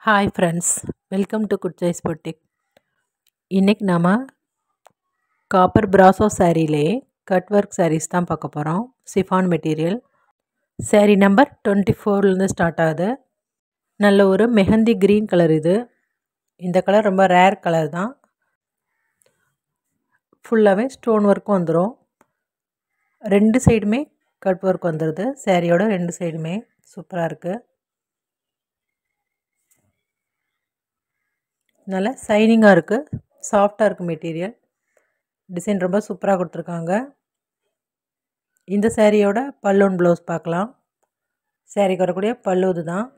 hi friends welcome to good choice boutique இன்றைக்கி நாம் copper brasso சாரீலே கட் ஒர்க் சாரீஸ் தான் பார்க்க போகிறோம் chiffon material sari number twenty ஃபோர்லேருந்து ஸ்டார்ட் ஆகுது நல்ல ஒரு மெஹந்தி க்ரீன் கலர் இது இந்த கலர் ரொம்ப ரேர் கலர் தான் ஃபுல்லாகவே ஸ்டோன் ஒர்க்கும் வந்துடும் ரெண்டு சைடுமே கட் ஒர்க் வந்துடுது சாரியோட ரெண்டு சைடுமே சூப்பராக இருக்குது நல்லா சைனிங்காக இருக்குது சாஃப்டாக இருக்குது மெட்டீரியல் டிசைன் ரொம்ப சூப்பராக கொடுத்துருக்காங்க இந்த சேரீயோட பல்லூன் ப்ளவுஸ் பார்க்கலாம் சேரீக்கு வரக்கூடிய பல்லு இது தான்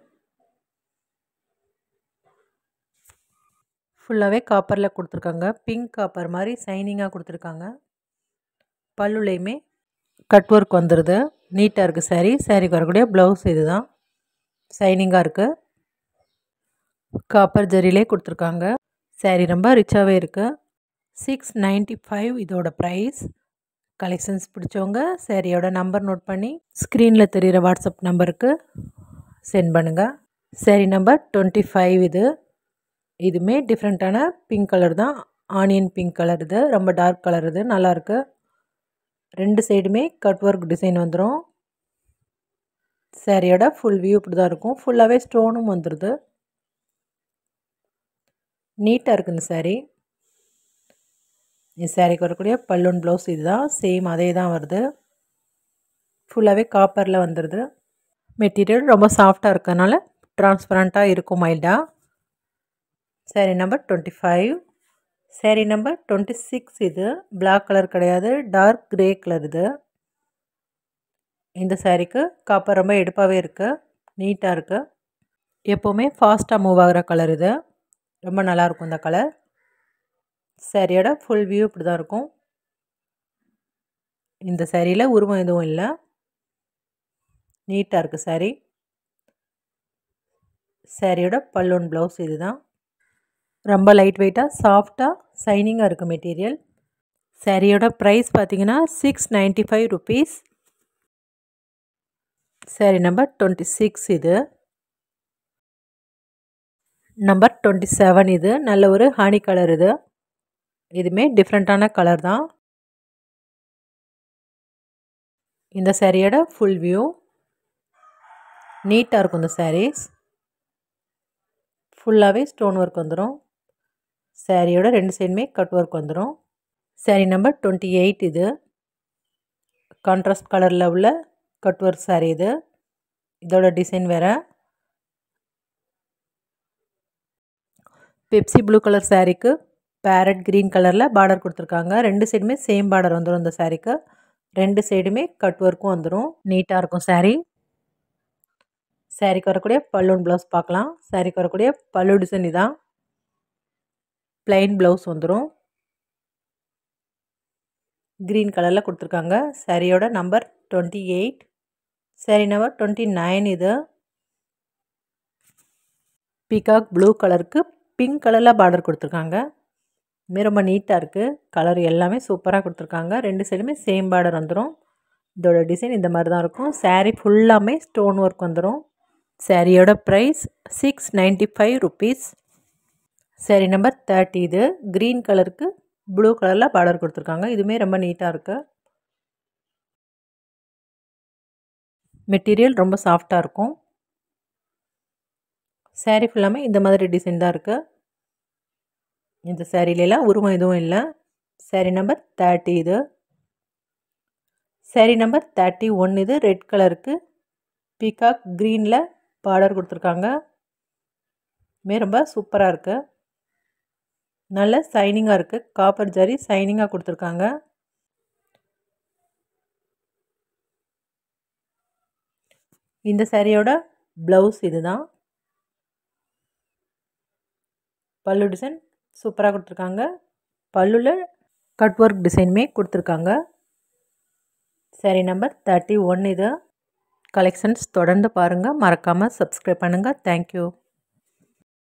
ஃபுல்லாகவே காப்பரில் கொடுத்துருக்காங்க பிங்க் காப்பர் மாதிரி சைனிங்காக கொடுத்துருக்காங்க பல்லுலேயுமே கட் ஒர்க் வந்துடுது நீட்டாக இருக்குது சாரீ சாரீக்கு வரக்கூடிய ப்ளவுஸ் இது தான் சைனிங்காக இருக்குது காப்பர் ஜரிலே கொடுத்துருக்காங்க சாரீ ரொம்ப ரிச்சாகவே இருக்குது சிக்ஸ் நைன்ட்டி ஃபைவ் இதோட ப்ரைஸ் கலெக்ஷன்ஸ் பிடிச்சவங்க சாரியோட நம்பர் நோட் பண்ணி ஸ்க்ரீனில் தெரிகிற வாட்ஸ்அப் நம்பருக்கு சென்ட் பண்ணுங்கள் சாரி நம்பர் டுவெண்ட்டி ஃபைவ் இது இதுவுமே டிஃப்ரெண்ட்டான பிங்க் கலர் தான் ஆனியன் பிங்க் கலர் இது ரொம்ப டார்க் கலர் இது நல்லாயிருக்கு ரெண்டு சைடுமே கட் ஒர்க் டிசைன் வந்துடும் சாரியோட ஃபுல் வியூ இப்படி தான் இருக்கும் ஃபுல்லாகவே ஸ்டோனும் வந்துடுது நீட்டாக இருக்குது இந்த சாரீ இந்த சாரீக்கு வரக்கூடிய பல்லூன் ப்ளவுஸ் இதுதான் சேம் அதே தான் வருது ஃபுல்லாகவே காப்பரில் வந்துடுது மெட்டீரியல் ரொம்ப சாஃப்டாக இருக்கனால ட்ரான்ஸ்பரண்ட்டாக இருக்கும் மைல்டாக sari number twenty five sari number twenty six இது பிளாக் கலர் கிடையாது டார்க் க்ரே கலர் இது இந்த சாரீக்கு காப்பர் ரொம்ப எடுப்பாகவே இருக்குது நீட்டாக இருக்குது எப்போவுமே ஃபாஸ்ட்டாக மூவ் ஆகிற கலர் இது ரொம்ப நல்லாயிருக்கும் இந்த கலர் சாரியோட ஃபுல் வியூ இப்படி தான் இருக்கும் இந்த சாரியில் உருவம் எதுவும் இல்லை நீட்டாக இருக்குது சாரீ சாரியோட பல்லூன் ப்ளவுஸ் இது தான் ரொம்ப லைட் வெயிட்டாக சாஃப்டாக சைனிங்காக இருக்குது மெட்டீரியல் சாரியோட ப்ரைஸ் பார்த்தீங்கன்னா six ninety five rupees sari number twenty six இது நம்பர் டுவெண்ட்டி செவன் இது நல்ல ஒரு ஹனி கலர் இது இதுவுமே டிஃப்ரெண்ட்டான கலர் தான் இந்த சாரியோட ஃபுல் வியூ நீட்டாக இருக்கும் இந்த சாரீஸ் ஃபுல்லாகவே ஸ்டோன் ஒர்க் வந்துடும் சாரியோட ரெண்டு சைடுமே கட் ஒர்க் வந்துடும் சாரி நம்பர் டுவெண்ட்டி எயிட் இது கான்ட்ராஸ்ட் கலரில் உள்ள கட் ஒர்க் சாரீ இது இதோட டிசைன் வேறு பெப்சி ப்ளூ கலர் சாரீக்கு பேரட் க்ரீன் கலரில் பார்டர் கொடுத்துருக்காங்க ரெண்டு சைடுமே சேம் பார்டர் வந்துடும் இந்த சாரீக்கு ரெண்டு சைடுமே கட் ஒர்க்கும் வந்துடும் நீட்டாக இருக்கும் சாரீ சாரீக்கு வரக்கூடிய பல்லூன் ப்ளவுஸ் பார்க்கலாம் சாரீக்கு வரக்கூடிய பல்லு டிசைன் இதான் ப்ளைன் ப்ளவுஸ் வந்துடும் க்ரீன் கலரில் கொடுத்துருக்காங்க சாரியோட number twenty eight sari number twenty nine இது பீகாக் ப்ளூ கலருக்கு பிங்க் கலரில் பார்டர் கொடுத்துருக்காங்க இதுமாரி ரொம்ப நீட்டாக இருக்குது கலர் எல்லாமே சூப்பராக கொடுத்துருக்காங்க ரெண்டு சைடுமே சேம் பார்டர் வந்துடும் இதோட டிசைன் இந்த மாதிரி தான் இருக்கும் சாரீ ஃபுல்லாமே ஸ்டோன் ஒர்க் வந்துடும் சாரியோட price six ninety five rupees sari number thirty இது க்ரீன் கலருக்கு ப்ளூ கலரில் பார்டர் கொடுத்துருக்காங்க இதுவுமே ரொம்ப நீட்டாக இருக்குது மெட்டீரியல் ரொம்ப சாஃப்டாக இருக்கும் சாரீ ஃபுல்லாமே இந்த மாதிரி டிசைன் தான் இருக்குது இந்த சாரீலாம் உருவம் எதுவும் இல்லை சாரீ நம்பர் தேர்ட்டி இது சாரீ நம்பர் தேர்ட்டி ஒன் இது ரெட் கலருக்கு பீகாக் க்ரீனில் பார்டர் கொடுத்துருக்காங்க மே ரொம்ப சூப்பராக இருக்குது நல்ல சைனிங்காக இருக்குது காப்பர் ஜரி சைனிங்காக கொடுத்துருக்காங்க இந்த சாரியோட ப்ளவுஸ் இது தான் பல்லு டிசைன் சூப்பராக கொடுத்துருக்காங்க பல்லுவில் கட் ஒர்க் டிசைனுமே கொடுத்துருக்காங்க சாரி நம்பர் தேர்ட்டி ஒன் இது கலெக்ஷன்ஸ் தொடர்ந்து பாருங்கள் மறக்காமல் சப்ஸ்கிரைப் பண்ணுங்கள் தேங்க்யூ